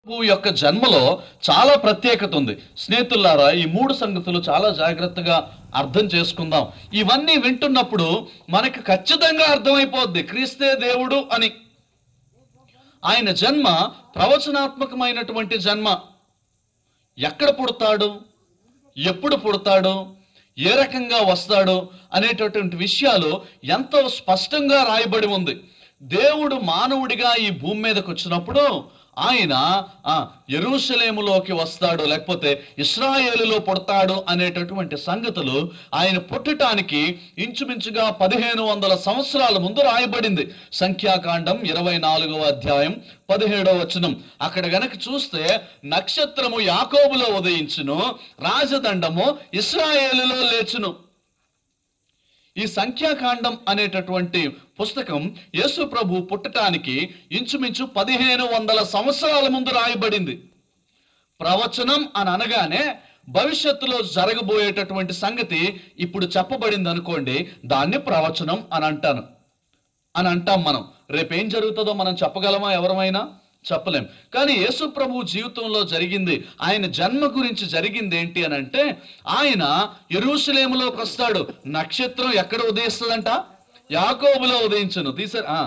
ప్రభు యొక్క జన్మలో చాలా ప్రత్యేకత ఉంది స్నేహితులారా ఈ మూడు సంగతులు చాలా జాగ్రత్తగా అర్థం చేసుకుందాం ఇవన్నీ వింటున్నప్పుడు మనకి ఖచ్చితంగా అర్థమైపోద్ది క్రీస్తే దేవుడు అని ఆయన జన్మ ప్రవచనాత్మకమైనటువంటి జన్మ ఎక్కడ పుడతాడు ఎప్పుడు పుడతాడు ఏ రకంగా వస్తాడు అనేటటువంటి విషయాలు ఎంతో స్పష్టంగా రాయబడి ఉంది దేవుడు మానవుడిగా ఈ భూమి మీదకి వచ్చినప్పుడు ఆయన ఆ ఎరుషలేములోకి వస్తాడు లేకపోతే ఇస్రాయేలులో పుడతాడు అనేటటువంటి సంగతులు ఆయన పుట్టటానికి ఇంచుమించుగా పదిహేను వందల సంవత్సరాల ముందు రాయబడింది సంఖ్యాకాండం ఇరవై నాలుగవ అధ్యాయం పదిహేడవ వచనం అక్కడ గనక చూస్తే నక్షత్రము యాకోబులో ఉదయించును రాజదండము ఇస్రాయేలులో లేచును ఈ సంఖ్యాకాండం అనేటటువంటి పుస్తకం యేసు ప్రభు పుట్టటానికి ఇంచుమించు పదిహేను వందల సంవత్సరాల ముందు రాయబడింది ప్రవచనం అని అనగానే భవిష్యత్తులో జరగబోయేటటువంటి సంగతి ఇప్పుడు చెప్పబడింది అనుకోండి దాన్ని ప్రవచనం అని అంటాను అని అంటాం మనం రేపేం జరుగుతుందో మనం చెప్పగలమా ఎవరమైనా చెప్పలేం కానీ యేసు ప్రభు జీవితంలో జరిగింది ఆయన జన్మ గురించి జరిగింది ఏంటి అని అంటే ఆయన ఎరుషలేములోకి వస్తాడు నక్షత్రం ఎక్కడ ఉదయిస్తుందంట యాకోబులో ఉదయించను తీసారు ఆ.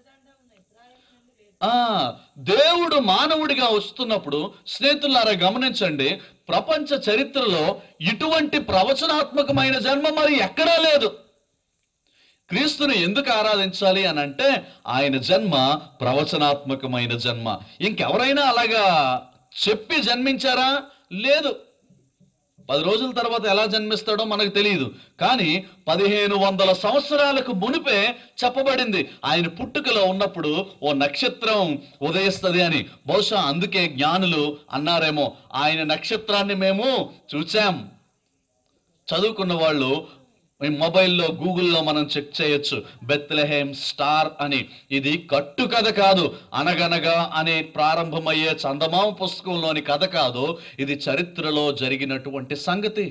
ఆ దేవుడు మానవుడిగా వస్తున్నప్పుడు స్నేహితులారా గమనించండి ప్రపంచ చరిత్రలో ఇటువంటి ప్రవచనాత్మకమైన జన్మ మరి ఎక్కడా లేదు క్రీస్తుని ఎందుకు ఆరాధించాలి అని అంటే ఆయన జన్మ ప్రవచనాత్మకమైన జన్మ ఇంకెవరైనా అలాగా చెప్పి జన్మించారా లేదు పది రోజుల తర్వాత ఎలా జన్మిస్తాడో మనకు తెలియదు కానీ పదిహేను వందల సంవత్సరాలకు మునిపే చెప్పబడింది ఆయన పుట్టుకలో ఉన్నప్పుడు ఓ నక్షత్రం ఉదయిస్తుంది అని బహుశా అందుకే జ్ఞానులు అన్నారేమో ఆయన నక్షత్రాన్ని మేము చూచాం చదువుకున్న వాళ్ళు ఈ మొబైల్లో గూగుల్లో మనం చెక్ చేయొచ్చు బెత్లెహేమ్ స్టార్ అని ఇది కట్టు కథ కాదు అనగనగా అనే ప్రారంభమయ్యే చందమామ పుస్తకంలోని కథ కాదు ఇది చరిత్రలో జరిగినటువంటి సంగతి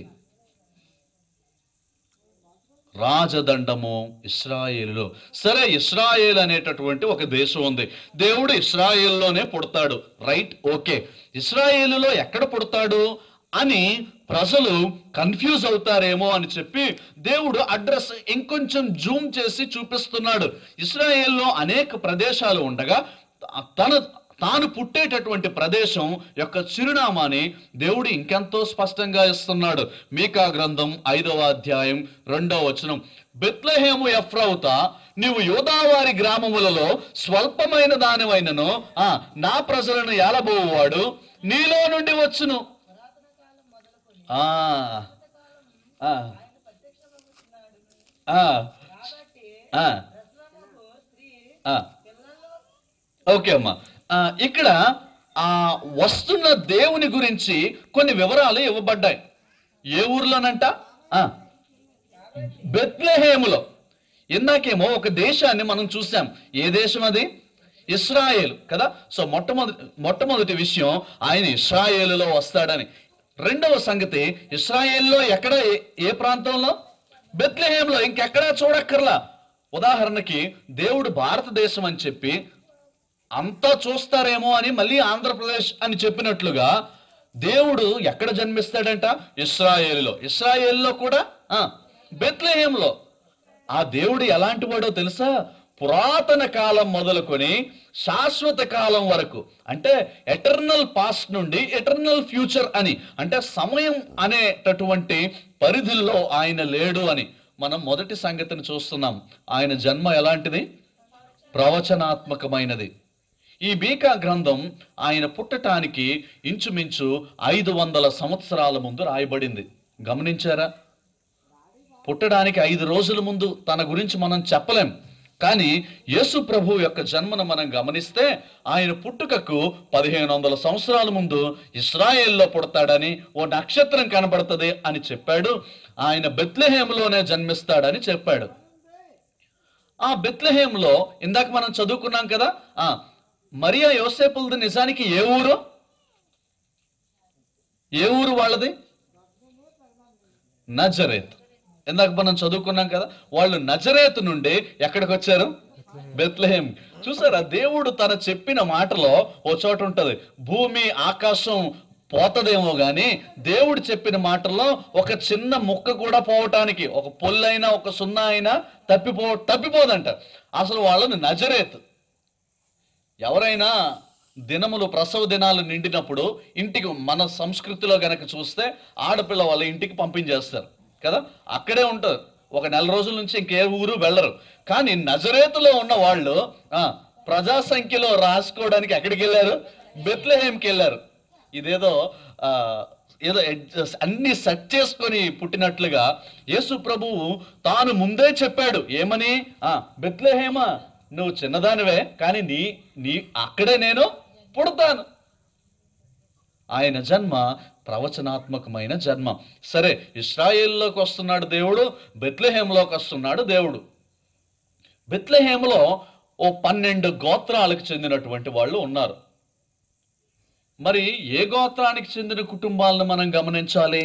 రాజదండము ఇస్రాయేలులో సరే ఇస్రాయేల్ అనేటటువంటి ఒక దేశం ఉంది దేవుడు ఇస్రాయేల్లోనే పుడతాడు రైట్ ఓకే ఇస్రాయేలులో ఎక్కడ పుడతాడు అని ప్రజలు కన్ఫ్యూజ్ అవుతారేమో అని చెప్పి దేవుడు అడ్రస్ ఇంకొంచెం జూమ్ చేసి చూపిస్తున్నాడు ఇస్రాయేల్లో అనేక ప్రదేశాలు ఉండగా తన తాను పుట్టేటటువంటి ప్రదేశం యొక్క చిరునామాని దేవుడు ఇంకెంతో స్పష్టంగా ఇస్తున్నాడు మీకా గ్రంథం ఐదవ అధ్యాయం రెండవ వచనం బెత్లహేము ఎఫ్రౌత నీవు యోదావారి గ్రామములలో స్వల్పమైన దానివైనను ఆ నా ప్రజలను ఏలబోవాడు నీలో నుండి వచ్చును ఆ ఆ ఆ ఆ ఆ ఓకే అమ్మా ఆ, ఇక్కడ ఆ వస్తున్న దేవుని గురించి కొన్ని వివరాలు ఇవ్వబడ్డాయి ఏ ఊర్లోనంట ఆ, బెత్లెహేములో ఇందాకేమో ఒక దేశాన్ని మనం చూసాం ఏ దేశం అది ఇస్రాయేల్ కదా సో మొట్టమొదటి మొట్టమొదటి విషయం ఆయన ఇస్రాయేలులో వస్తాడని రెండవ సంగతి ఇస్రాయేల్లో ఎక్కడ ఏ- ఏ ప్రాంతంలో బెత్లెహేంలో ఇంకెక్కడా చూడక్కర్లా ఉదాహరణకి దేవుడు భారతదేశం అని చెప్పి అంతా చూస్తారేమో అని మళ్ళీ ఆంధ్రప్రదేశ్ అని చెప్పినట్లుగా దేవుడు ఎక్కడ జన్మిస్తాడంట ఇస్రాయేలులో ఇస్రాయేల్లో కూడా ఆ, బెత్లెహేంలో ఆ దేవుడు ఎలాంటి వాడో తెలుసా పురాతన కాలం మొదలుకొని శాశ్వత కాలం వరకు అంటే ఎటర్నల్ పాస్ట్ నుండి ఎటర్నల్ ఫ్యూచర్ అని అంటే సమయం అనేటటువంటి పరిధుల్లో ఆయన లేడు అని మనం మొదటి సంగతిని చూస్తున్నాం ఆయన జన్మ ఎలాంటిది ప్రవచనాత్మకమైనది ఈ బీకా గ్రంథం ఆయన పుట్టటానికి ఇంచుమించు ఐదు వందల సంవత్సరాల ముందు రాయబడింది గమనించారా పుట్టడానికి ఐదు రోజుల ముందు తన గురించి మనం చెప్పలేం కానీ యేసు ప్రభు యొక్క జన్మను మనం గమనిస్తే ఆయన పుట్టుకకు పదిహేను వందల సంవత్సరాల ముందు ఇస్రాయేల్లో పుడతాడని ఓ నక్షత్రం కనబడుతుంది అని చెప్పాడు ఆయన బెత్లెహేములోనే జన్మిస్తాడని చెప్పాడు ఆ బెత్లెహేంలో ఇందాక మనం చదువుకున్నాం కదా ఆ మరియా యోసేపులది నిజానికి ఏ ఊరు ఏ ఊరు వాళ్ళది నజరేత్ ఇందాక మనం చదువుకున్నాం కదా వాళ్ళు నజరేత్ నుండి ఎక్కడికి వచ్చారు బెత్లహేం చూసారా దేవుడు తన చెప్పిన మాటలో ఓ చోట ఉంటది భూమి ఆకాశం పోతదేమో గాని దేవుడు చెప్పిన మాటల్లో ఒక చిన్న ముక్క కూడా పోవటానికి ఒక పొల్లైనా ఒక సున్నా అయినా తప్పిపో తప్పిపోదంట అసలు వాళ్ళని నజరేత్ ఎవరైనా దినములు ప్రసవ దినాలు నిండినప్పుడు ఇంటికి మన సంస్కృతిలో గనక చూస్తే ఆడపిల్ల వాళ్ళ ఇంటికి పంపించేస్తారు కదా అక్కడే ఉంటారు ఒక నెల రోజుల నుంచి ఇంకే ఊరు వెళ్ళరు కానీ నజరేతులో ఉన్న వాళ్ళు ఆ, ప్రజా సంఖ్యలో రాసుకోవడానికి ఎక్కడికి వెళ్ళారు బెత్లహేమ్కి వెళ్ళారు ఇదేదో ఆ, ఏదో adjust- అన్ని సెట్ చేసుకొని పుట్టినట్లుగా యేసు ప్రభువు తాను ముందే చెప్పాడు ఏమని ఆ బెత్లహేమ నువ్వు చిన్నదానివే కానీ నీ నీ అక్కడే నేను పుడతాను ఆయన జన్మ ప్రవచనాత్మకమైన జన్మ సరే ఇస్రాయేల్లోకి వస్తున్నాడు దేవుడు బెత్లహేంలోకి వస్తున్నాడు దేవుడు బెత్లహేములో ఓ పన్నెండు గోత్రాలకు చెందినటువంటి వాళ్ళు ఉన్నారు మరి ఏ గోత్రానికి చెందిన కుటుంబాలను మనం గమనించాలి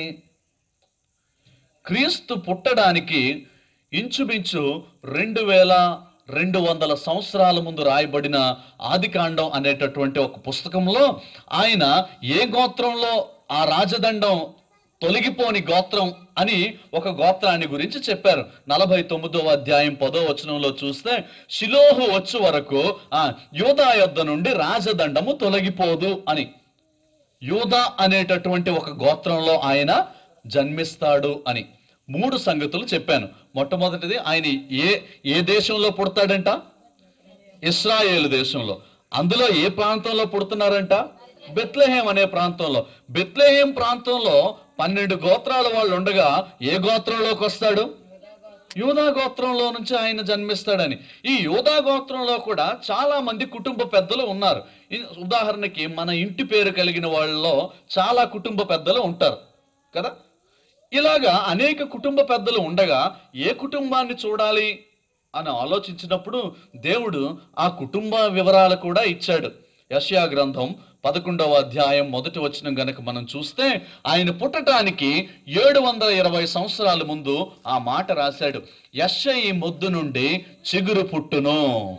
క్రీస్తు పుట్టడానికి ఇంచుమించు రెండు వేల రెండు వందల సంవత్సరాల ముందు రాయబడిన ఆదికాండం అనేటటువంటి ఒక పుస్తకంలో ఆయన ఏ గోత్రంలో ఆ రాజదండం తొలగిపోని గోత్రం అని ఒక గోత్రాన్ని గురించి చెప్పారు నలభై తొమ్మిదవ అధ్యాయం పదో వచనంలో చూస్తే శిలోహు వచ్చు వరకు ఆ యోధా యొద్ద నుండి రాజదండము తొలగిపోదు అని యూదా అనేటటువంటి ఒక గోత్రంలో ఆయన జన్మిస్తాడు అని మూడు సంగతులు చెప్పాను మొట్టమొదటిది ఆయన ఏ ఏ దేశంలో పుడతాడంట ఇస్రాయేల్ దేశంలో అందులో ఏ ప్రాంతంలో పుడుతున్నారంట బెత్లహేం అనే ప్రాంతంలో బెత్లహేం ప్రాంతంలో పన్నెండు గోత్రాల వాళ్ళు ఉండగా ఏ గోత్రంలోకి వస్తాడు యూదా గోత్రంలో నుంచి ఆయన జన్మిస్తాడని ఈ యూదా గోత్రంలో కూడా చాలా మంది కుటుంబ పెద్దలు ఉన్నారు ఈ- ఉదాహరణకి మన ఇంటి పేరు కలిగిన వాళ్ళలో చాలా కుటుంబ పెద్దలు ఉంటారు కదా ఇలాగా అనేక కుటుంబ పెద్దలు ఉండగా ఏ కుటుంబాన్ని చూడాలి అని ఆలోచించినప్పుడు దేవుడు ఆ కుటుంబ వివరాలు కూడా ఇచ్చాడు యష్యా గ్రంథం పదకొండవ అధ్యాయం మొదటి వచనం గనక మనం చూస్తే ఆయన పుట్టటానికి ఏడు వందల ఇరవై సంవత్సరాల ముందు ఆ మాట రాశాడు యశ్య ఈ మొద్దు నుండి చిగురు పుట్టును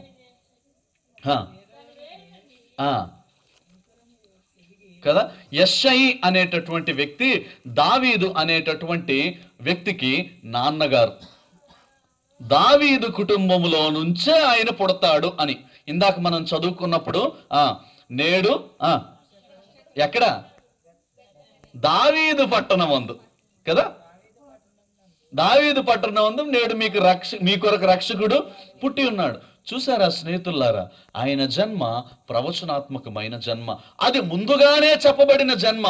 హా. ఆ. కదా యశ్ఐ అనేటటువంటి వ్యక్తి దావీదు అనేటటువంటి వ్యక్తికి నాన్నగారు దావీదు కుటుంబములో నుంచే ఆయన పుడతాడు అని ఇందాక మనం చదువుకున్నప్పుడు ఆ నేడు ఆ ఎక్కడ దావీదు పట్టణం అందు కదా దావీదు పట్టణం అందు నేడు మీకు రక్ష మీ కొరకు రక్షకుడు పుట్టి ఉన్నాడు చూసారా స్నేహితులారా ఆయన జన్మ ప్రవచనాత్మకమైన జన్మ అది ముందుగానే చెప్పబడిన జన్మ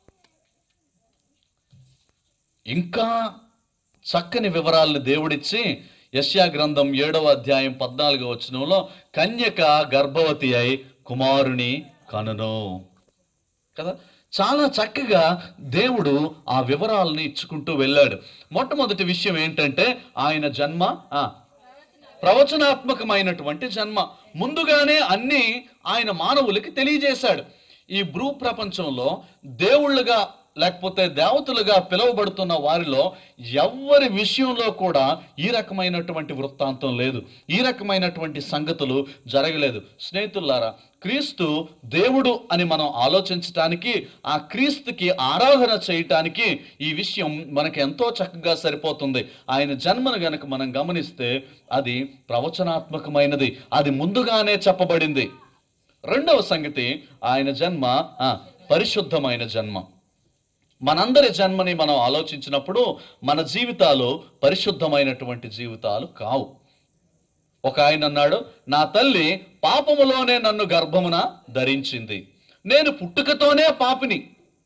ఇంకా చక్కని వివరాలను దేవుడిచ్చి యశ్యా గ్రంథం ఏడవ అధ్యాయం పద్నాలుగో వచనంలో కన్యక గర్భవతి అయి కుమారుని కనును కదా చాలా చక్కగా దేవుడు ఆ వివరాలని ఇచ్చుకుంటూ వెళ్ళాడు మొట్టమొదటి విషయం ఏంటంటే ఆయన జన్మ ఆ, ప్రవచనాత్మకమైనటువంటి జన్మ ముందుగానే అన్ని ఆయన మానవులకి తెలియజేశాడు ఈ భూ ప్రపంచంలో దేవుళ్ళుగా లేకపోతే దేవతలుగా పిలువబడుతున్న వారిలో ఎవ్వరి విషయంలో కూడా ఈ రకమైనటువంటి వృత్తాంతం లేదు ఈ రకమైనటువంటి సంగతులు జరగలేదు స్నేహితులారా క్రీస్తు దేవుడు అని మనం ఆలోచించటానికి ఆ క్రీస్తుకి ఆరాధన చేయటానికి ఈ విషయం మనకు ఎంతో చక్కగా సరిపోతుంది ఆయన జన్మను గనక మనం గమనిస్తే అది ప్రవచనాత్మకమైనది అది ముందుగానే చెప్పబడింది రెండవ సంగతి ఆయన జన్మ ఆ, పరిశుద్ధమైన జన్మ మనందరి జన్మని మనం ఆలోచించినప్పుడు మన జీవితాలు పరిశుద్ధమైనటువంటి జీవితాలు కావు ఒక ఆయన అన్నాడు నా తల్లి పాపములోనే నన్ను గర్భమున ధరించింది నేను పుట్టుకతోనే పాపిని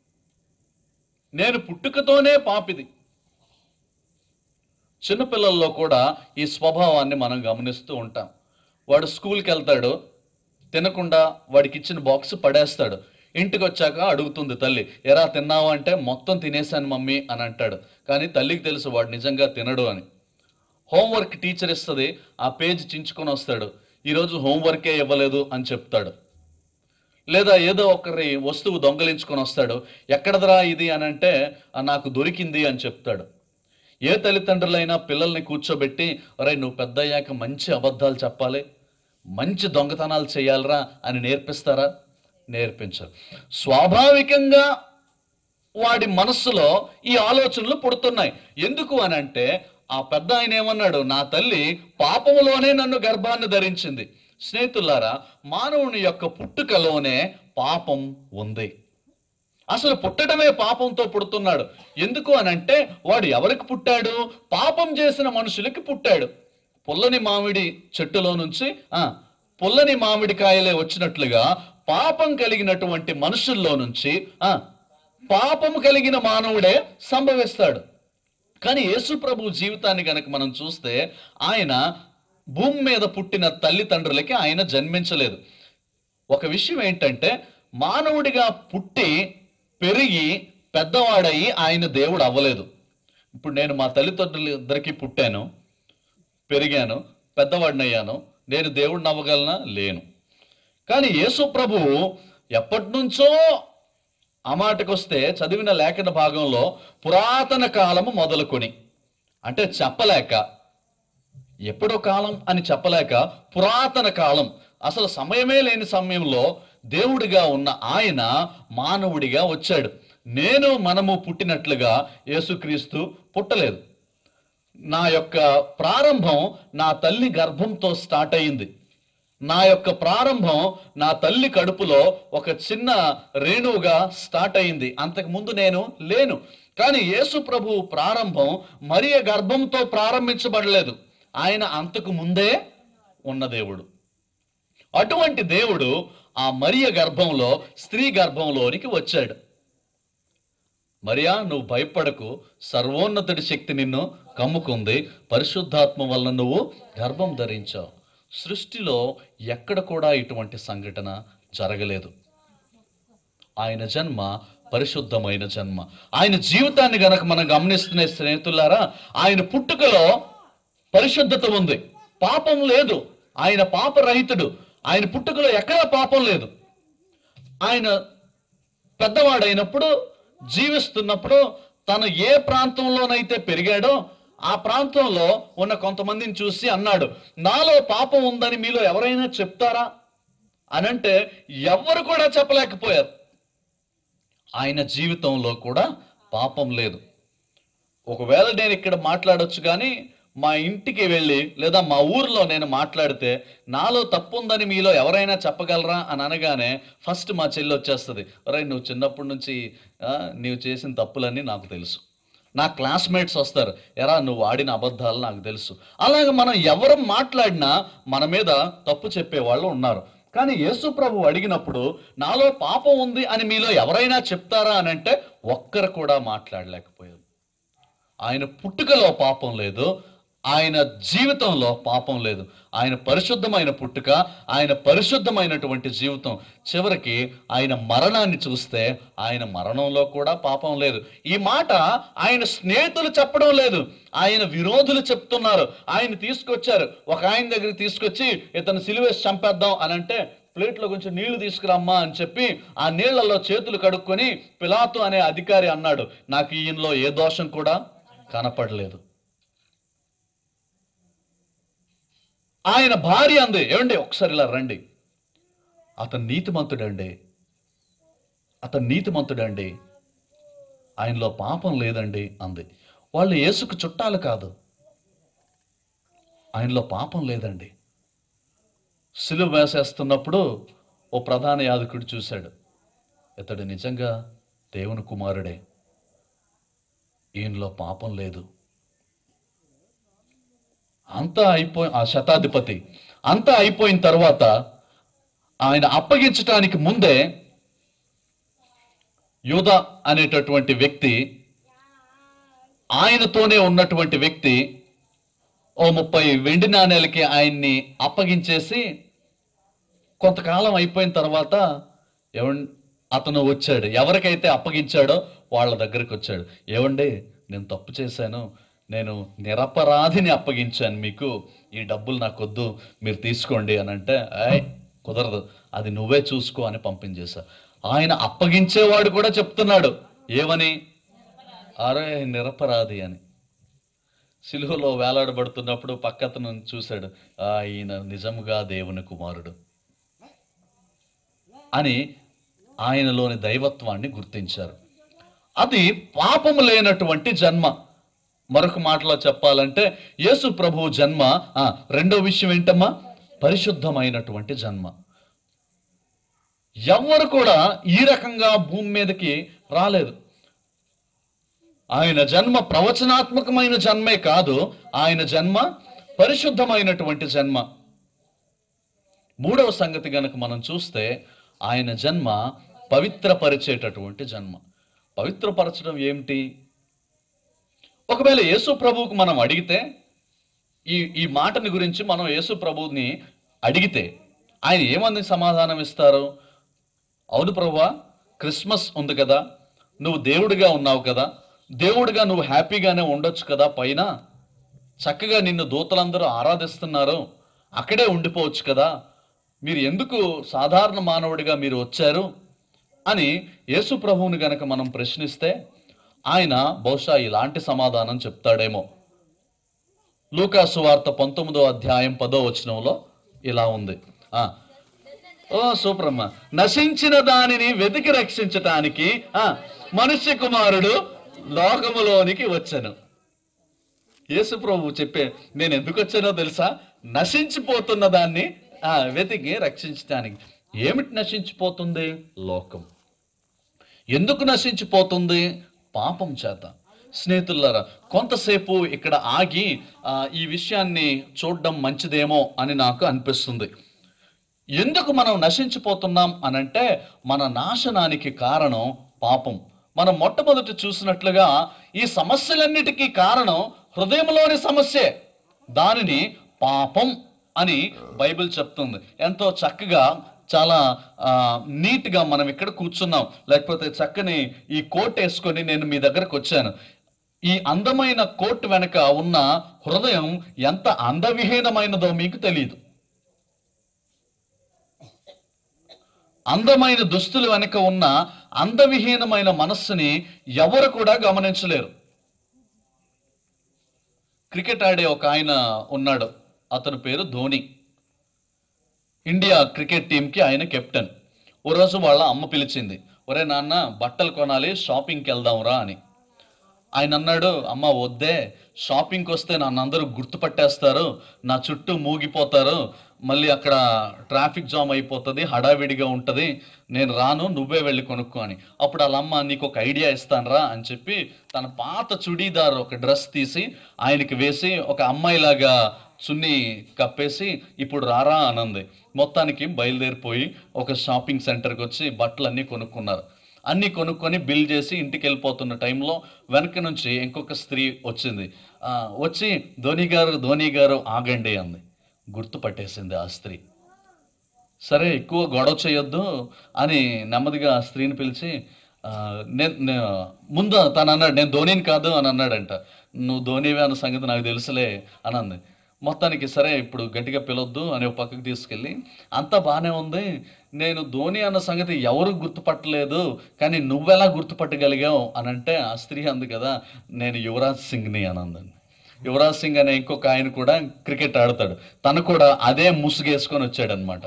నేను పుట్టుకతోనే పాపిది చిన్నపిల్లల్లో కూడా ఈ స్వభావాన్ని మనం గమనిస్తూ ఉంటాం వాడు స్కూల్కి వెళ్తాడు తినకుండా వాడికి ఇచ్చిన బాక్స్ పడేస్తాడు ఇంటికి వచ్చాక అడుగుతుంది తల్లి ఎరా తిన్నావు అంటే మొత్తం తినేశాను మమ్మీ అని అంటాడు కానీ తల్లికి తెలుసు వాడు నిజంగా తినడు అని హోంవర్క్ టీచర్ ఇస్తుంది ఆ పేజ్ చించుకొని వస్తాడు ఈరోజు హోంవర్కే ఇవ్వలేదు అని చెప్తాడు లేదా ఏదో ఒకరి వస్తువు దొంగలించుకొని వస్తాడు ఎక్కడదరా ఇది అని అంటే "ఆ, నాకు దొరికింది అని చెప్తాడు ఏ తల్లిదండ్రులైనా పిల్లల్ని కూర్చోబెట్టి అరే నువ్వు పెద్ద అయ్యాక మంచి అబద్ధాలు చెప్పాలి మంచి దొంగతనాలు చేయాలరా అని నేర్పిస్తారా నేర్పించరు స్వాభావికంగా వాడి మనస్సులో ఈ ఆలోచనలు పుడుతున్నాయి ఎందుకు అని అంటే ఆ పెద్ద ఆయన ఏమన్నాడు నా తల్లి పాపములోనే నన్ను గర్భాన్ని ధరించింది స్నేహితులారా మానవుని యొక్క పుట్టుకలోనే పాపం ఉంది అసలు పుట్టడమే పాపంతో పుడుతున్నాడు ఎందుకు అని అంటే వాడు ఎవరికి పుట్టాడు పాపం చేసిన మనుషులకి పుట్టాడు పుల్లని మామిడి చెట్టులో నుంచి ఆ పుల్లని మామిడికాయలే వచ్చినట్లుగా పాపం కలిగినటువంటి మనుషుల్లో నుంచి ఆ పాపము కలిగిన మానవుడే సంభవిస్తాడు కానీ యేసు ప్రభు జీవితాన్ని కనుక మనం చూస్తే ఆయన భూమి మీద పుట్టిన తల్లిదండ్రులకి ఆయన జన్మించలేదు ఒక విషయం ఏంటంటే మానవుడిగా పుట్టి పెరిగి పెద్దవాడయి ఆయన దేవుడు అవ్వలేదు ఇప్పుడు నేను మా తల్లిదండ్రులు ఇద్దరికి పుట్టాను పెరిగాను పెద్దవాడిని అయ్యాను నేను దేవుడిని అవ్వగలనా లేను కానీ యేసు ప్రభువు ఎప్పటి నుంచో ఆ మాటకొస్తే చదివిన లేఖన భాగంలో పురాతన కాలము మొదలుకొని అంటే చెప్పలేక ఎప్పుడో కాలం అని చెప్పలేక పురాతన కాలం అసలు సమయమే లేని సమయంలో దేవుడిగా ఉన్న ఆయన మానవుడిగా వచ్చాడు నేను మనము పుట్టినట్లుగా యేసుక్రీస్తు పుట్టలేదు నా యొక్క ప్రారంభం నా తల్లి గర్భంతో స్టార్ట్ అయింది నా యొక్క ప్రారంభం నా తల్లి కడుపులో ఒక చిన్న రేణువుగా స్టార్ట్ అయింది అంతకు ముందు నేను లేను కానీ యేసు ప్రభు ప్రారంభం మరియ గర్భంతో ప్రారంభించబడలేదు ఆయన అంతకు ముందే ఉన్న దేవుడు అటువంటి దేవుడు ఆ మరియ గర్భంలో స్త్రీ గర్భంలోనికి వచ్చాడు మరియా నువ్వు భయపడకు సర్వోన్నతుడి శక్తి నిన్ను కమ్ముకుంది పరిశుద్ధాత్మ వలన నువ్వు గర్భం ధరించావు సృష్టిలో ఎక్కడ కూడా ఇటువంటి సంఘటన జరగలేదు ఆయన జన్మ పరిశుద్ధమైన జన్మ ఆయన జీవితాన్ని గనక మనం గమనిస్తున్న స్నేహితులారా ఆయన పుట్టుకలో పరిశుద్ధత ఉంది పాపం లేదు ఆయన పాపరహితుడు ఆయన పుట్టుకలో ఎక్కడా పాపం లేదు ఆయన పెద్దవాడైనప్పుడు జీవిస్తున్నప్పుడు తను ఏ ప్రాంతంలోనైతే పెరిగాడో ఆ ప్రాంతంలో ఉన్న కొంతమందిని చూసి అన్నాడు నాలో పాపం ఉందని మీలో ఎవరైనా చెప్తారా అనంటే ఎవ్వరు కూడా చెప్పలేకపోయారు ఆయన జీవితంలో కూడా పాపం లేదు ఒకవేళ నేను ఇక్కడ మాట్లాడొచ్చు కానీ మా ఇంటికి వెళ్ళి లేదా మా ఊర్లో నేను మాట్లాడితే నాలో తప్పు ఉందని మీలో ఎవరైనా చెప్పగలరా అని అనగానే ఫస్ట్ మా చెల్లి వచ్చేస్తుంది అరే నువ్వు చిన్నప్పటి నుంచి ఆ, నీవు చేసిన తప్పులన్నీ నాకు తెలుసు నా క్లాస్మేట్స్ వస్తారు ఎరా నువ్వు ఆడిన అబద్ధాలు నాకు తెలుసు అలాగే మనం ఎవరు మాట్లాడినా మన మీద తప్పు చెప్పేవాళ్ళు ఉన్నారు కానీ యేసు ప్రభు అడిగినప్పుడు నాలో పాపం ఉంది అని మీలో ఎవరైనా చెప్తారా అని అంటే ఒక్కరు కూడా మాట్లాడలేకపోయారు ఆయన పుట్టుకలో పాపం లేదు ఆయన జీవితంలో పాపం లేదు ఆయన పరిశుద్ధమైన పుట్టుక ఆయన పరిశుద్ధమైనటువంటి జీవితం చివరికి ఆయన మరణాన్ని చూస్తే ఆయన మరణంలో కూడా పాపం లేదు ఈ మాట ఆయన స్నేహితులు చెప్పడం లేదు ఆయన విరోధులు చెప్తున్నారు ఆయన తీసుకొచ్చారు ఒక ఆయన దగ్గరికి తీసుకొచ్చి ఇతను సిలువేసి చంపేద్దాం అని అంటే ప్లేట్లో కొంచెం నీళ్లు తీసుకురమ్మా అని చెప్పి ఆ నీళ్లలో చేతులు కడుక్కొని పిలాతు అనే అధికారి అన్నాడు నాకు ఈయనలో ఏ దోషం కూడా కనపడలేదు ఆయన భార్య అంది ఏమండి ఒకసారి ఇలా రండి అతను నీతిమంతుడండి అతను నీతిమంతుడండి ఆయనలో పాపం లేదండి అంది వాళ్ళు యేసుకు చుట్టాలు కాదు ఆయనలో పాపం లేదండి సిలువ వేసేస్తున్నప్పుడు ఓ ప్రధాన యాజకుడు చూశాడు ఇతడు నిజంగా దేవుని కుమారుడే ఈయనలో పాపం లేదు అంతా అయిపోయి ఆ శతాధిపతి అంతా అయిపోయిన తర్వాత ఆయన అప్పగించటానికి ముందే యూద అనేటటువంటి వ్యక్తి ఆయనతోనే ఉన్నటువంటి వ్యక్తి ఓ ముప్పై వెండి నాణేలకి ఆయన్ని అప్పగించేసి కొంతకాలం అయిపోయిన తర్వాత ఎవ అతను వచ్చాడు ఎవరికైతే అప్పగించాడో వాళ్ళ దగ్గరికి వచ్చాడు ఏమండి నేను తప్పు చేశాను నేను నిరపరాధిని అప్పగించాను మీకు ఈ డబ్బులు నాకు వద్దు మీరు తీసుకోండి అని అంటే ఏయ్ కుదరదు అది నువ్వే చూసుకో అని పంపించేశా ఆయన అప్పగించేవాడు కూడా చెప్తున్నాడు ఏమని అరే నిరపరాధి అని సిలువలో వేలాడబడుతున్నప్పుడు పక్కతను చూశాడు "ఆ, ఈయన నిజముగా దేవుని కుమారుడు అని ఆయనలోని దైవత్వాన్ని గుర్తించారు అది పాపము లేనటువంటి జన్మ మరొక మాటలో చెప్పాలంటే యేసు ప్రభు జన్మ ఆ, రెండో విషయం ఏంటమ్మా పరిశుద్ధమైనటువంటి జన్మ ఎవ్వరు కూడా ఈ రకంగా భూమి మీదకి రాలేదు ఆయన జన్మ ప్రవచనాత్మకమైన జన్మే కాదు ఆయన జన్మ పరిశుద్ధమైనటువంటి జన్మ మూడవ సంగతి గనక మనం చూస్తే ఆయన జన్మ పవిత్రపరిచేటటువంటి జన్మ పవిత్రపరచడం ఏమిటి ఒకవేళ యేసు ప్రభువుకు మనం అడిగితే ఈ ఈ మాటని గురించి మనం యేసు ప్రభువుని అడిగితే ఆయన ఏమని సమాధానం ఇస్తారు అవును ప్రభువా క్రిస్మస్ ఉంది కదా నువ్వు దేవుడిగా ఉన్నావు కదా దేవుడిగా నువ్వు హ్యాపీగానే ఉండొచ్చు కదా పైన చక్కగా నిన్ను దూతలందరూ ఆరాధిస్తున్నారు అక్కడే ఉండిపోవచ్చు కదా మీరు ఎందుకు సాధారణ మానవుడిగా మీరు వచ్చారు అని యేసు ప్రభువుని గనక మనం ప్రశ్నిస్తే ఆయన బహుశా ఇలాంటి సమాధానం చెప్తాడేమో లూకాసు వార్త పంతొమ్మిదో అధ్యాయం పదో వచనంలో ఇలా ఉంది ఆ ఓ సూపర్ అమ్మ నశించిన దానిని వెతికి రక్షించటానికి ఆ మనుష్య కుమారుడు లోకములోనికి వచ్చాను యేసు ప్రభు చెప్పే నేను ఎందుకు వచ్చానో తెలుసా నశించిపోతున్న దాన్ని ఆ వెతికి రక్షించటానికి ఏమిటి నశించిపోతుంది లోకం ఎందుకు నశించిపోతుంది పాపం చేత స్నేహితులారా కొంతసేపు ఇక్కడ ఆగి ఆ, ఈ విషయాన్ని చూడడం మంచిదేమో అని నాకు అనిపిస్తుంది ఎందుకు మనం నశించిపోతున్నాం అనంటే మన నాశనానికి కారణం పాపం మనం మొట్టమొదటి చూసినట్లుగా ఈ సమస్యలన్నిటికీ కారణం హృదయంలోని సమస్యే దానిని పాపం అని బైబిల్ చెప్తుంది ఎంతో చక్కగా చాలా ఆ, నీట్గా మనం ఇక్కడ కూర్చున్నాం లేకపోతే చక్కని ఈ కోట్ వేసుకొని నేను మీ దగ్గరకు వచ్చాను ఈ అందమైన కోట్ వెనక ఉన్న హృదయం ఎంత అందవిహీనమైనదో మీకు తెలియదు అందమైన దుస్తులు వెనక ఉన్న అందవిహీనమైన మనస్సుని ఎవరు కూడా గమనించలేరు క్రికెట్ ఆడే ఒక ఆయన ఉన్నాడు అతని పేరు ధోని ఇండియా క్రికెట్ టీంకి ఆయన కెప్టెన్ ఓ రోజు వాళ్ళ అమ్మ పిలిచింది ఒరే నాన్న బట్టలు కొనాలి షాపింగ్కి వెళ్దాంరా అని ఆయన అన్నాడు అమ్మ వద్దే షాపింగ్కి వస్తే నన్ను అందరూ గుర్తుపట్టేస్తారు నా చుట్టూ మూగిపోతారు మళ్ళీ అక్కడ ట్రాఫిక్ జామ్ అయిపోతుంది హడావిడిగా ఉంటుంది నేను రాను నువ్వే వెళ్ళి కొనుక్కో అని అప్పుడు వాళ్ళ అమ్మ నీకు ఒక ఐడియా ఇస్తానురా అని చెప్పి తన పాత చుడీదార్ ఒక డ్రెస్ తీసి ఆయనకి వేసి ఒక అమ్మాయిలాగా చున్నీ కప్పేసి ఇప్పుడు రారా అనంది మొత్తానికి బయలుదేరిపోయి ఒక షాపింగ్ సెంటర్కి వచ్చి బట్టలన్నీ కొనుక్కున్నారు అన్నీ కొనుక్కొని బిల్ చేసి ఇంటికి వెళ్ళిపోతున్న టైంలో వెనక నుంచి ఇంకొక స్త్రీ వచ్చింది ఆ, వచ్చి ధోని గారు ధోని గారు ఆగండి అంది గుర్తుపట్టేసింది ఆ స్త్రీ సరే ఎక్కువ గొడవ చేయొద్దు అని నెమ్మదిగా ఆ స్త్రీని పిలిచి ఆ, నేను నే- ముందు తను అన్నాడు నేను ధోనిని కాదు అని అన్నాడంట నువ్వు ధోనివే అన్న సంగతి నాకు తెలుసులే అని అంది మొత్తానికి సరే ఇప్పుడు గట్టిగా పిలొద్దు అని ఒక పక్కకి తీసుకెళ్ళి అంతా బాగానే ఉంది నేను ధోని అన్న సంగతి ఎవరు గుర్తుపట్టలేదు కానీ నువ్వెలా గుర్తుపట్టగలిగావు అని అంటే ఆ స్త్రీ అంది కదా నేను యువరాజ్ సింగ్ని అని అందండి యువరాజ్ సింగ్ అనే ఇంకొక ఆయన కూడా క్రికెట్ ఆడతాడు తను కూడా అదే ముసుగేసుకొని వచ్చాడనమాట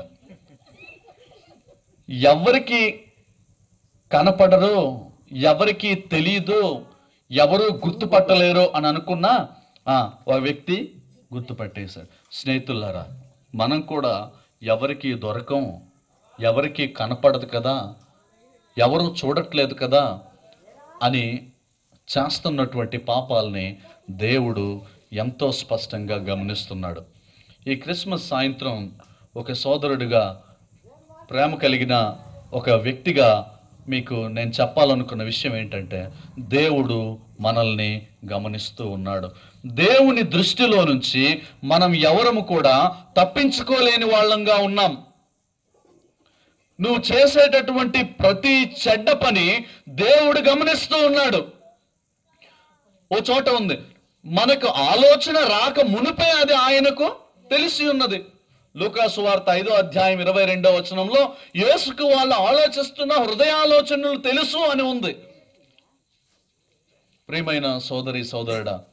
ఎవరికి కనపడరు ఎవరికి తెలియదు ఎవరు గుర్తుపట్టలేరు అని అనుకున్నా ఆ, ఒక వ్యక్తి గుర్తుపట్టేశాడు స్నేహితులారా మనం కూడా ఎవరికి దొరకం ఎవరికి కనపడదు కదా ఎవరు చూడట్లేదు కదా అని చేస్తున్నటువంటి పాపాలని దేవుడు ఎంతో స్పష్టంగా గమనిస్తున్నాడు ఈ క్రిస్మస్ సాయంత్రం ఒక సోదరుడిగా ప్రేమ కలిగిన ఒక వ్యక్తిగా మీకు నేను చెప్పాలనుకున్న విషయం ఏంటంటే దేవుడు మనల్ని గమనిస్తూ ఉన్నాడు దేవుని దృష్టిలో నుంచి మనం ఎవరము కూడా తప్పించుకోలేని వాళ్ళంగా ఉన్నాం నువ్వు చేసేటటువంటి ప్రతి చెడ్డ పని దేవుడు గమనిస్తూ ఉన్నాడు ఓ చోట ఉంది మనకు ఆలోచన రాక మునిపే అది ఆయనకు తెలిసి ఉన్నది లూకాసు వార్త ఐదో అధ్యాయం ఇరవై రెండో వచనంలో యేసుకు వాళ్ళు ఆలోచిస్తున్న హృదయాలోచనలు తెలుసు అని ఉంది ప్రియమైన సోదరి సోదరుడా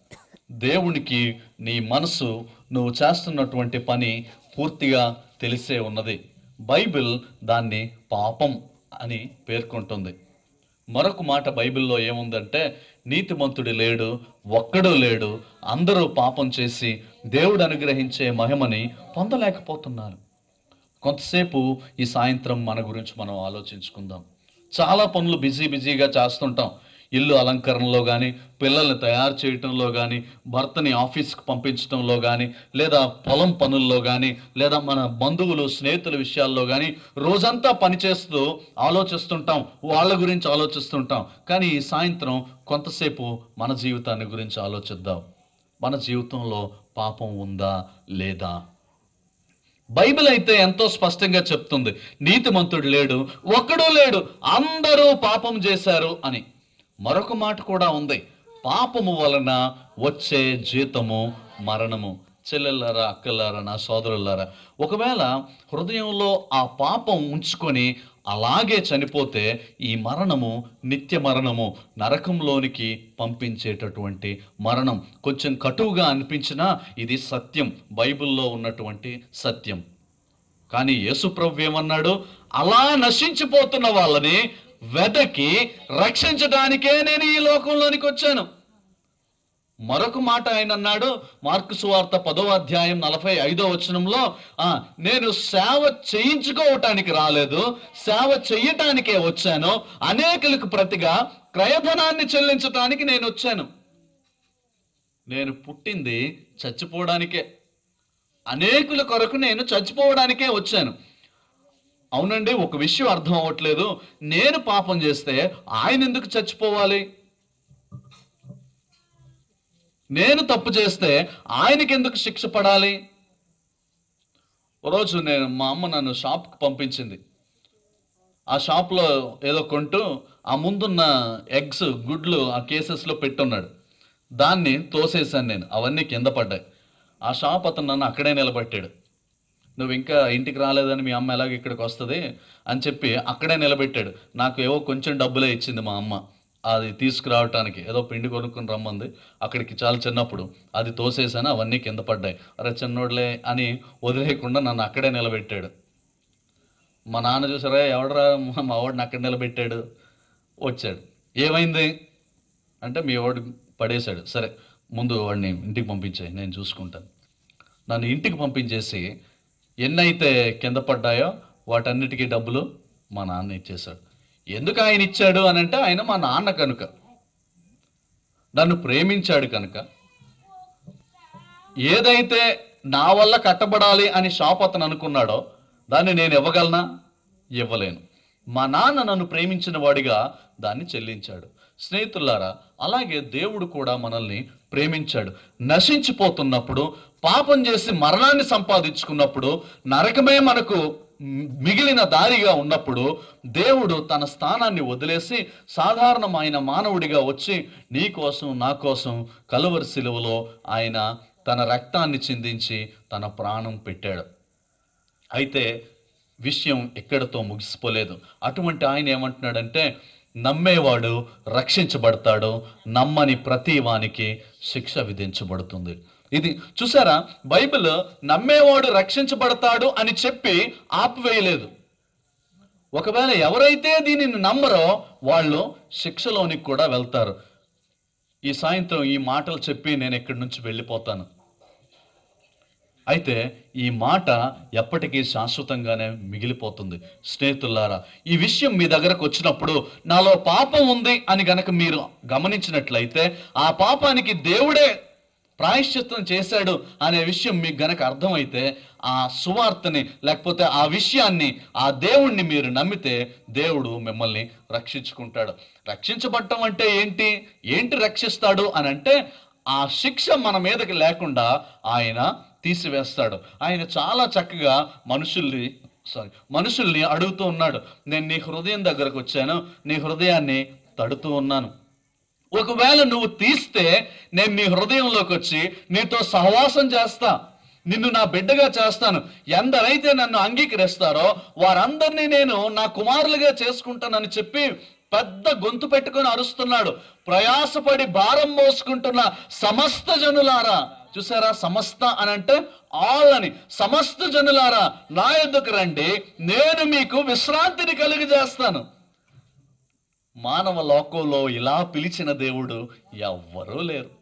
దేవునికి నీ మనసు నువ్వు చేస్తున్నటువంటి పని పూర్తిగా తెలిసే ఉన్నది బైబిల్ దాన్ని పాపం అని పేర్కొంటుంది మరొక మాట బైబిల్లో ఏముందంటే నీతిమంతుడు లేడు ఒక్కడూ లేడు అందరూ పాపం చేసి దేవుడు అనుగ్రహించే మహిమని పొందలేకపోతున్నారు కొంతసేపు ఈ సాయంత్రం మన గురించి మనం ఆలోచించుకుందాం చాలా పనులు బిజీ బిజీగా చేస్తుంటాం ఇల్లు అలంకరణలో కానీ పిల్లల్ని తయారు చేయటంలో కానీ భర్తని ఆఫీస్కి పంపించడంలో కానీ లేదా పొలం పనుల్లో కానీ లేదా మన బంధువులు స్నేహితుల విషయాల్లో కానీ రోజంతా పనిచేస్తూ ఆలోచిస్తుంటాం వాళ్ళ గురించి ఆలోచిస్తుంటాం కానీ ఈ సాయంత్రం కొంతసేపు మన జీవితాన్ని గురించి ఆలోచిద్దాం మన జీవితంలో పాపం ఉందా లేదా బైబిల్ అయితే ఎంతో స్పష్టంగా చెప్తుంది నీతిమంతుడు లేడు ఒక్కడూ లేడు అందరూ పాపం చేశారు అని మరొక మాట కూడా ఉంది పాపము వలన వచ్చే జీతము మరణము చెల్లెళ్ళారా అక్కలారా నా సోదరులారా ఒకవేళ హృదయంలో ఆ పాపం ఉంచుకొని అలాగే చనిపోతే ఈ మరణము నిత్య మరణము నరకంలోనికి పంపించేటటువంటి మరణం కొంచెం కటువుగా అనిపించినా ఇది సత్యం బైబిల్లో ఉన్నటువంటి సత్యం కానీ యేసుప్రభు ఏమన్నాడు అలా నశించిపోతున్న వాళ్ళని వెదకి రక్షించడానికే నేను ఈ లోకంలోనికి వచ్చాను మరొక మాట ఆయన అన్నాడు మార్కు సువార్త పదో అధ్యాయం నలభై ఐదో వచనంలో ఆ నేను సేవ చేయించుకోవటానికి రాలేదు సేవ చెయ్యటానికే వచ్చాను అనేకులకు ప్రతిగా క్రయధనాన్ని చెల్లించటానికి నేను వచ్చాను నేను పుట్టింది చచ్చిపోవడానికే అనేకుల కొరకు నేను చచ్చిపోవడానికే వచ్చాను అవునండి ఒక విషయం అర్థం అవ్వట్లేదు నేను పాపం చేస్తే ఆయన ఎందుకు చచ్చిపోవాలి నేను తప్పు చేస్తే ఆయనకి ఎందుకు శిక్ష పడాలి ఓ రోజు నేను మా అమ్మ నన్ను షాప్కి పంపించింది ఆ షాప్లో ఏదో కొంటూ ఆ ముందున్న ఎగ్స్ గుడ్లు ఆ కేసెస్లో పెట్టున్నాడు దాన్ని తోసేసాను నేను అవన్నీ కింద పడ్డాయి ఆ షాప్ అతను నన్ను అక్కడే నిలబెట్టాడు నువ్వు ఇంకా ఇంటికి రాలేదని మీ అమ్మ ఎలాగ ఇక్కడికి వస్తుంది అని చెప్పి అక్కడే నిలబెట్టాడు నాకు ఏవో కొంచెం డబ్బులే ఇచ్చింది మా అమ్మ అది తీసుకురావటానికి ఏదో పిండి కొనుక్కొని రమ్మంది అక్కడికి చాలా చిన్నప్పుడు అది తోసేసాను అవన్నీ కింద పడ్డాయి అరే చిన్నోడులే అని వదిలేయకుండా నన్ను అక్కడే నిలబెట్టాడు మా నాన్న చూసారా ఎవడరా మా- మా వాడిని అక్కడ నిలబెట్టాడు వచ్చాడు ఏమైంది అంటే మీ వాడు పడేశాడు సరే ముందు వాడిని ఇంటికి పంపించాయి నేను చూసుకుంటాను నన్ను ఇంటికి పంపించేసి ఎన్నైతే కింద పడ్డాయో వాటన్నిటికీ డబ్బులు మా నాన్న ఇచ్చేశాడు ఎందుకు ఆయన ఇచ్చాడు అని అంటే ఆయన మా నాన్న కనుక నన్ను ప్రేమించాడు కనుక ఏదైతే నా వల్ల కట్టబడాలి అని షాప్ అతను అనుకున్నాడో దాన్ని నేను ఇవ్వగలనా ఇవ్వలేను మా నాన్న నన్ను ప్రేమించిన వాడిగా దాన్ని చెల్లించాడు స్నేహితులారా అలాగే దేవుడు కూడా మనల్ని ప్రేమించాడు నశించిపోతున్నప్పుడు పాపం చేసి మరణాన్ని సంపాదించుకున్నప్పుడు నరకమే మనకు మ్- మిగిలిన దారిగా ఉన్నప్పుడు దేవుడు తన స్థానాన్ని వదిలేసి సాధారణమైన మానవుడిగా వచ్చి నీ కోసం నా కోసం కలువరి శిలువలో ఆయన తన రక్తాన్ని చిందించి తన ప్రాణం పెట్టాడు అయితే విషయం ఎక్కడితో ముగిసిపోలేదు అటువంటి ఆయన ఏమంటున్నాడంటే నమ్మేవాడు రక్షించబడతాడు నమ్మని ప్రతి వానికి శిక్ష విధించబడుతుంది ఇది చూసారా బైబిల్ నమ్మేవాడు రక్షించబడతాడు అని చెప్పి ఆపివేయలేదు ఒకవేళ ఎవరైతే దీనిని నమ్మరో వాళ్ళు శిక్షలోనికి కూడా వెళ్తారు ఈ సాయంత్రం ఈ మాటలు చెప్పి నేను ఇక్కడి నుంచి వెళ్ళిపోతాను అయితే ఈ మాట ఎప్పటికీ శాశ్వతంగానే మిగిలిపోతుంది స్నేహితులారా ఈ విషయం మీ దగ్గరకు వచ్చినప్పుడు నాలో పాపం ఉంది అని గనక మీరు గమనించినట్లయితే ఆ పాపానికి దేవుడే ప్రాయశ్చిత్తం చేశాడు అనే విషయం మీకు గనక అర్థమైతే ఆ సువార్తని లేకపోతే ఆ విషయాన్ని ఆ దేవుణ్ణి మీరు నమ్మితే దేవుడు మిమ్మల్ని రక్షించుకుంటాడు రక్షించబడటం అంటే ఏంటి ఏంటి రక్షిస్తాడు అని అంటే ఆ శిక్ష మన మీదకి లేకుండా ఆయన తీసివేస్తాడు ఆయన చాలా చక్కగా మనుషుల్ని సారీ మనుషుల్ని అడుగుతూ ఉన్నాడు నేను నీ హృదయం దగ్గరకు వచ్చాను నీ హృదయాన్ని తడుతూ ఉన్నాను ఒకవేళ నువ్వు తీస్తే నేను నీ హృదయంలోకి వచ్చి నీతో సహవాసం చేస్తా నిన్ను నా బిడ్డగా చేస్తాను ఎందరైతే నన్ను అంగీకరిస్తారో వారందరినీ నేను నా కుమారులుగా చేసుకుంటానని చెప్పి పెద్ద గొంతు పెట్టుకొని అరుస్తున్నాడు ప్రయాసపడి భారం మోసుకుంటున్న సమస్త జనులారా చూసారా సమస్త అని అంటే ఆల్ అని సమస్త జనులారా నా యొద్దకు రండి నేను మీకు విశ్రాంతిని కలుగజేస్తాను మానవ లోకంలో ఇలా పిలిచిన దేవుడు ఎవ్వరూ లేరు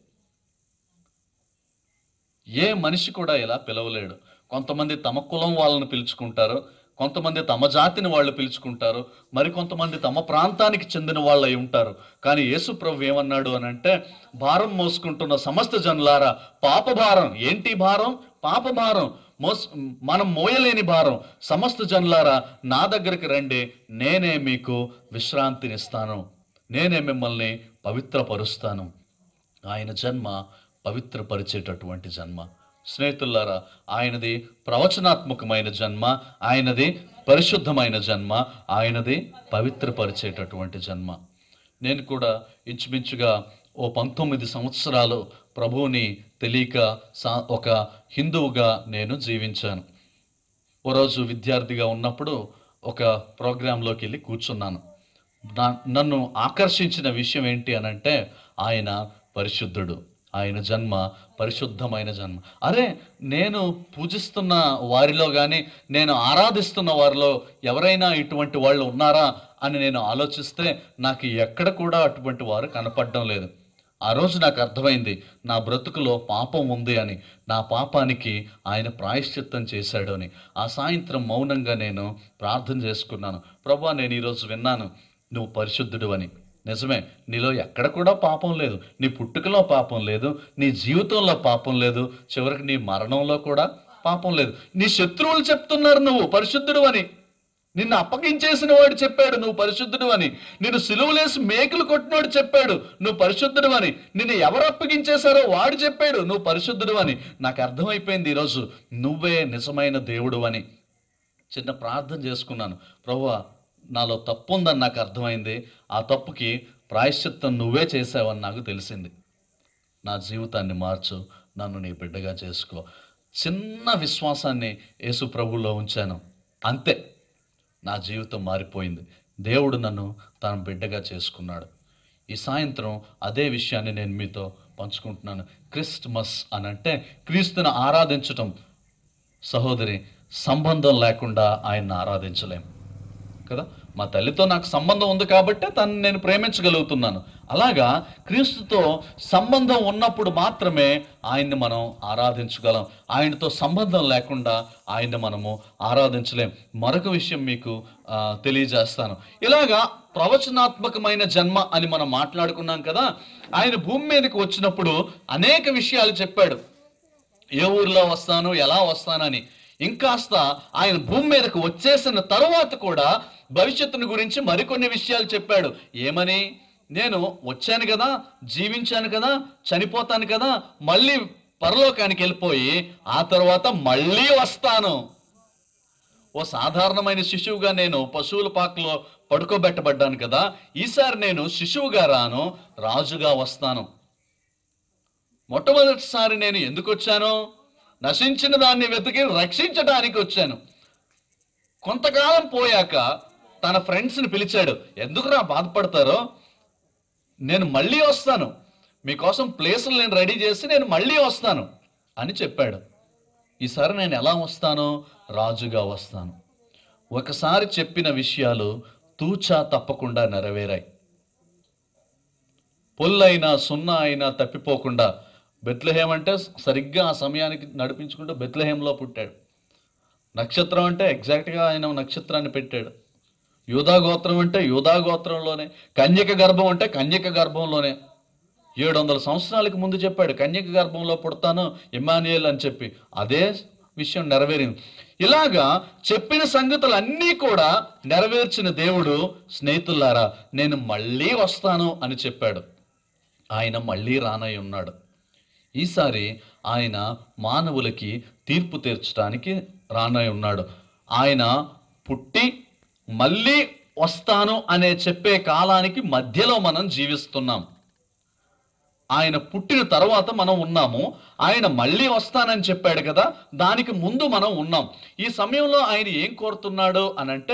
ఏ మనిషి కూడా ఇలా పిలవలేడు కొంతమంది తమ కులం వాళ్ళని పిలుచుకుంటారు కొంతమంది తమ జాతిని వాళ్ళు పిలుచుకుంటారు మరి కొంతమంది తమ ప్రాంతానికి చెందిన వాళ్ళు అయి ఉంటారు కానీ యేసు ప్రభు ఏమన్నాడు అని అంటే భారం మోసుకుంటున్న సమస్త జనులారా పాప భారం ఏంటి భారం పాప భారం మోస్ మనం మోయలేని భారం సమస్త జనులారా నా దగ్గరికి రండి నేనే మీకు విశ్రాంతినిస్తాను నేనే మిమ్మల్ని పవిత్రపరుస్తాను ఆయన జన్మ పవిత్రపరిచేటటువంటి జన్మ స్నేహితులారా ఆయనది ప్రవచనాత్మకమైన జన్మ ఆయనది పరిశుద్ధమైన జన్మ ఆయనది పవిత్రపరిచేటటువంటి జన్మ నేను కూడా ఇంచుమించుగా ఓ పంతొమ్మిది సంవత్సరాలు ప్రభువుని తెలియక సా- ఒక హిందువుగా నేను జీవించాను ఓ రోజు విద్యార్థిగా ఉన్నప్పుడు ఒక ప్రోగ్రాంలోకి వెళ్ళి కూర్చున్నాను నా- నన్ను ఆకర్షించిన విషయం ఏంటి అని అంటే ఆయన పరిశుద్ధుడు ఆయన జన్మ పరిశుద్ధమైన జన్మ అరే నేను పూజిస్తున్న వారిలో కానీ నేను ఆరాధిస్తున్న వారిలో ఎవరైనా ఇటువంటి వాళ్ళు ఉన్నారా అని నేను ఆలోచిస్తే నాకు ఎక్కడ కూడా అటువంటి వారు కనపడడం లేదు ఆ రోజు నాకు అర్థమైంది నా బ్రతుకులో పాపం ఉంది అని నా పాపానికి ఆయన ప్రాయశ్చిత్తం చేశాడు అని ఆ సాయంత్రం మౌనంగా నేను ప్రార్థన చేసుకున్నాను ప్రభా నేను ఈరోజు విన్నాను నువ్వు పరిశుద్ధుడు అని నిజమే నీలో ఎక్కడ కూడా పాపం లేదు నీ పుట్టుకలో పాపం లేదు నీ జీవితంలో పాపం లేదు చివరికి నీ మరణంలో కూడా పాపం లేదు నీ శత్రువులు చెప్తున్నారు నువ్వు పరిశుద్ధుడు అని నిన్ను అప్పగించేసిన వాడు చెప్పాడు నువ్వు పరిశుద్ధుడు అని నిన్ను సిలువలేసి మేకులు కొట్టినోడు చెప్పాడు నువ్వు పరిశుద్ధుడు అని నిన్ను ఎవరు అప్పగించేశారో వాడు చెప్పాడు నువ్వు పరిశుద్ధుడు అని నాకు అర్థమైపోయింది ఈరోజు నువ్వే నిజమైన దేవుడు అని చిన్న ప్రార్థన చేసుకున్నాను ప్రభువా నాలో తప్పు ఉందని నాకు అర్థమైంది ఆ తప్పుకి ప్రాయశ్చిత్తం నువ్వే చేసావని నాకు తెలిసింది నా జీవితాన్ని మార్చు నన్ను నీ బిడ్డగా చేసుకో చిన్న విశ్వాసాన్ని యేసు ప్రభువులో ఉంచాను అంతే నా జీవితం మారిపోయింది దేవుడు నన్ను తన బిడ్డగా చేసుకున్నాడు ఈ సాయంత్రం అదే విషయాన్ని నేను మీతో పంచుకుంటున్నాను క్రిస్మస్ అని అంటే క్రీస్తుని ఆరాధించటం సహోదరి సంబంధం లేకుండా ఆయన్ని ఆరాధించలేం కదా మా తల్లితో నాకు సంబంధం ఉంది కాబట్టి తను నేను ప్రేమించగలుగుతున్నాను అలాగా క్రీస్తుతో సంబంధం ఉన్నప్పుడు మాత్రమే ఆయన్ని మనం ఆరాధించగలం ఆయనతో సంబంధం లేకుండా ఆయన్ని మనము ఆరాధించలేం మరొక విషయం మీకు ఆ, తెలియజేస్తాను ఇలాగా ప్రవచనాత్మకమైన జన్మ అని మనం మాట్లాడుకున్నాం కదా ఆయన భూమి మీదకి వచ్చినప్పుడు అనేక విషయాలు చెప్పాడు ఏ ఊర్లో వస్తాను ఎలా వస్తానని ఇంకాస్త ఆయన భూమి మీదకు వచ్చేసిన తరువాత కూడా భవిష్యత్తును గురించి మరికొన్ని విషయాలు చెప్పాడు ఏమని నేను వచ్చాను కదా జీవించాను కదా చనిపోతాను కదా మళ్ళీ పరలోకానికి వెళ్ళిపోయి ఆ తర్వాత మళ్ళీ వస్తాను ఓ సాధారణమైన శిశువుగా నేను పశువుల పాకలో పడుకోబెట్టబడ్డాను కదా ఈసారి నేను శిశువుగా రాను రాజుగా వస్తాను మొట్టమొదటిసారి నేను ఎందుకు వచ్చాను నశించిన దాన్ని వెతికి రక్షించడానికి వచ్చాను కొంతకాలం పోయాక తన ఫ్రెండ్స్ని పిలిచాడు ఎందుకురా బాధపడతారో నేను మళ్ళీ వస్తాను మీకోసం ప్లేసులు నేను రెడీ చేసి నేను మళ్ళీ వస్తాను అని చెప్పాడు ఈసారి నేను ఎలా వస్తాను రాజుగా వస్తాను ఒకసారి చెప్పిన విషయాలు తూచా తప్పకుండా నెరవేరాయి పొల్లైనా సున్నా అయినా తప్పిపోకుండా బెత్లహేం అంటే సరిగ్గా ఆ సమయానికి నడిపించుకుంటూ బెత్లహేంలో పుట్టాడు నక్షత్రం అంటే ఎగ్జాక్ట్గా ఆయన నక్షత్రాన్ని పెట్టాడు యూదా గోత్రం అంటే యూదా గోత్రంలోనే కన్యక గర్భం అంటే కన్యక గర్భంలోనే ఏడు వందల సంవత్సరాలకు ముందు చెప్పాడు కన్యక గర్భంలో పుడతాను ఇమానియల్ అని చెప్పి అదే విషయం నెరవేరింది ఇలాగా చెప్పిన సంగతులన్నీ కూడా నెరవేర్చిన దేవుడు స్నేహితులారా నేను మళ్ళీ వస్తాను అని చెప్పాడు ఆయన మళ్ళీ రానై ఉన్నాడు ఈసారి ఆయన మానవులకి తీర్పు తీర్చడానికి రానై ఉన్నాడు ఆయన పుట్టి మళ్ళీ వస్తాను అనే చెప్పే కాలానికి మధ్యలో మనం జీవిస్తున్నాం ఆయన పుట్టిన తర్వాత మనం ఉన్నాము ఆయన మళ్ళీ వస్తానని చెప్పాడు కదా దానికి ముందు మనం ఉన్నాం ఈ సమయంలో ఆయన ఏం కోరుతున్నాడు అని అంటే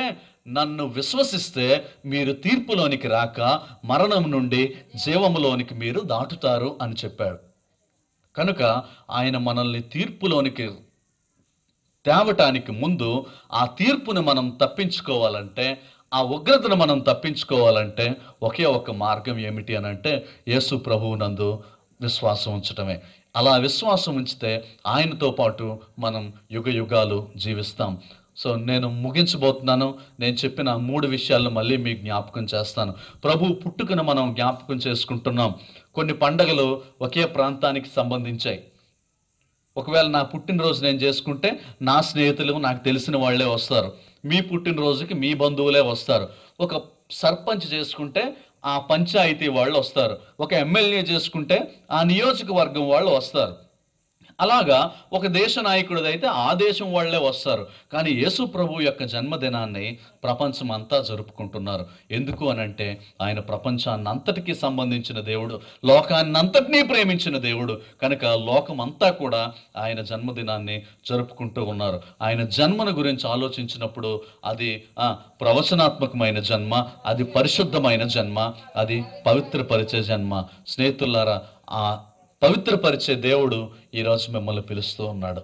నన్ను విశ్వసిస్తే మీరు తీర్పులోనికి రాక మరణం నుండి జీవములోనికి మీరు దాటుతారు అని చెప్పాడు కనుక ఆయన మనల్ని తీర్పులోనికి తేవటానికి ముందు ఆ తీర్పును మనం తప్పించుకోవాలంటే ఆ ఉగ్రతను మనం తప్పించుకోవాలంటే ఒకే ఒక మార్గం ఏమిటి అని అంటే యేసు ప్రభువు నందు విశ్వాసం ఉంచటమే అలా విశ్వాసం ఉంచితే ఆయనతో పాటు మనం యుగ యుగాలు జీవిస్తాం సో నేను ముగించబోతున్నాను నేను చెప్పిన మూడు విషయాలను మళ్ళీ మీకు జ్ఞాపకం చేస్తాను ప్రభు పుట్టుకను మనం జ్ఞాపకం చేసుకుంటున్నాం కొన్ని పండగలు ఒకే ప్రాంతానికి సంబంధించాయి ఒకవేళ నా పుట్టినరోజు నేను చేసుకుంటే నా స్నేహితులు నాకు తెలిసిన వాళ్ళే వస్తారు మీ పుట్టినరోజుకి మీ బంధువులే వస్తారు ఒక సర్పంచ్ చేసుకుంటే ఆ పంచాయతీ వాళ్ళు వస్తారు ఒక ఎమ్మెల్యే చేసుకుంటే ఆ నియోజకవర్గం వాళ్ళు వస్తారు అలాగా ఒక దేశ నాయకుడిది అయితే ఆ దేశం వాళ్ళే వస్తారు కానీ యేసు ప్రభు యొక్క జన్మదినాన్ని ప్రపంచం అంతా జరుపుకుంటున్నారు ఎందుకు అనంటే ఆయన ప్రపంచాన్ని అంతటికీ సంబంధించిన దేవుడు లోకాన్ని అంతటినీ ప్రేమించిన దేవుడు కనుక లోకం అంతా కూడా ఆయన జన్మదినాన్ని జరుపుకుంటూ ఉన్నారు ఆయన జన్మను గురించి ఆలోచించినప్పుడు అది ఆ, ప్రవచనాత్మకమైన జన్మ అది పరిశుద్ధమైన జన్మ అది పవిత్రపరిచే జన్మ స్నేహితులారా ఆ పవిత్రపరిచే దేవుడు ఈరోజు మిమ్మల్ని పిలుస్తూ ఉన్నాడు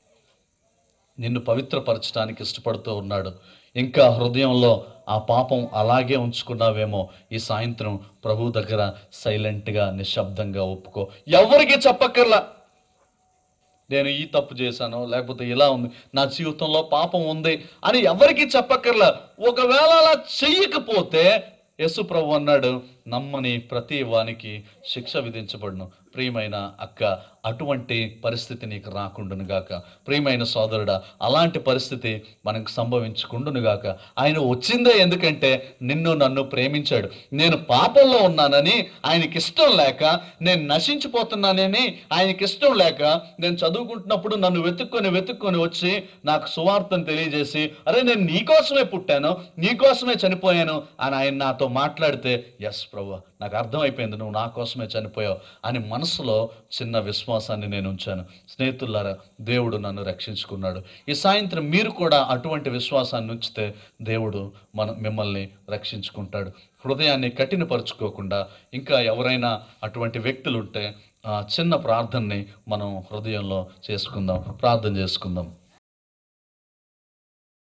నిన్ను పవిత్రపరచడానికి ఇష్టపడుతూ ఉన్నాడు ఇంకా హృదయంలో ఆ పాపం అలాగే ఉంచుకున్నావేమో ఈ సాయంత్రం ప్రభు దగ్గర సైలెంట్గా నిశ్శబ్దంగా ఒప్పుకో ఎవరికి చెప్పక్కర్లా నేను ఈ తప్పు చేశాను లేకపోతే ఇలా ఉంది నా జీవితంలో పాపం ఉంది అని ఎవరికి చెప్పక్కర్లా ఒకవేళ అలా చెయ్యకపోతే యేసు ప్రభు అన్నాడు నమ్మని ప్రతి వానికి శిక్ష విధించబడును ప్రియమైన అక్క అటువంటి పరిస్థితి నీకు రాకుండును గాక ప్రియమైన సోదరుడా అలాంటి పరిస్థితి మనకు సంభవించకుండును గాక ఆయన వచ్చిందే ఎందుకంటే నిన్ను నన్ను ప్రేమించాడు నేను పాపంలో ఉన్నానని ఆయనకి ఇష్టం లేక నేను నశించిపోతున్నానని ఆయనకి ఇష్టం లేక నేను చదువుకుంటున్నప్పుడు నన్ను వెతుక్కొని వెతుక్కొని వచ్చి నాకు సువార్తను తెలియజేసి అరే నేను నీకోసమే పుట్టాను నీకోసమే చనిపోయాను అని ఆయన నాతో మాట్లాడితే ఎస్ ప్రభు నాకు అర్థమైపోయింది నువ్వు నా కోసమే చనిపోయావు అని మనసులో చిన్న విశ్వాసాన్ని నేను ఉంచాను స్నేహితులారా దేవుడు నన్ను రక్షించుకున్నాడు ఈ సాయంత్రం మీరు కూడా అటువంటి విశ్వాసాన్ని ఉంచితే దేవుడు మన మిమ్మల్ని రక్షించుకుంటాడు హృదయాన్ని కఠినపరుచుకోకుండా ఇంకా ఎవరైనా అటువంటి వ్యక్తులు ఉంటే ఆ చిన్న ప్రార్థనని మనం హృదయంలో చేసుకుందాం ప్రార్థన చేసుకుందాం